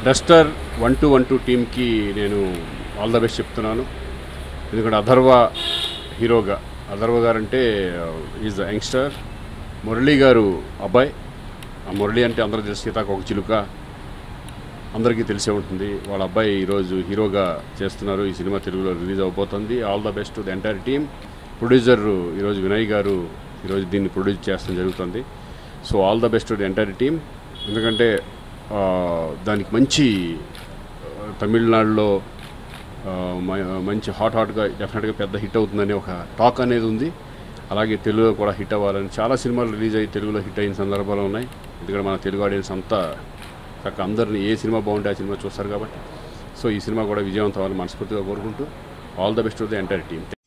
Duster one two one two టీమ్కి నేను all the best చెప్తున్నాను ఎందుకంటే అథర్వ హీరోగా అథర్వ గారు అంటే ఈజ్ ద యంగ్స్టర్ మురళీ గారు అబ్బాయి ఆ మురళి అంటే అందరూ తెలిసి సీతాకు ఒక చిలుక అందరికీ తెలిసే ఉంటుంది వాళ్ళ అబ్బాయి ఈరోజు హీరోగా చేస్తున్నారు ఈ సినిమా తెలుగులో రిలీజ్ అవబోతుంది all the best the entire team producer ఈరోజు వినయ్ గారు ఈరోజు దీన్ని ప్రొడ్యూస్ చేస్తడం జరుగుతుంది so all the best the entire team ఎందుకంటే ఆ, దానికి మంచి ఆ, తమిళనాడులో ఆ, మ- మంచి హాట్ హాట్గా డెఫినెట్గా పెద్ద హిట్ అవుతుందని ఒక టాక్ అనేది ఉంది అలాగే తెలుగులో కూడా హిట్ అవ్వాలని చాలా సినిమాలు రిలీజ్ అయ్యి తెలుగులో హిట్ అయిన సందర్భాలు ఉన్నాయి ఎందుకంటే మన తెలుగు ఆడియన్స్ అంతా చక్కగా అందరిని ఏ సినిమా బాగుంటే ఆ సినిమా చూస్తారు కాబట్టి సో ఈ సినిమా కూడా విజయవంతం అవ్వాలని మనస్ఫూర్తిగా కోరుకుంటూ all the best to the entire team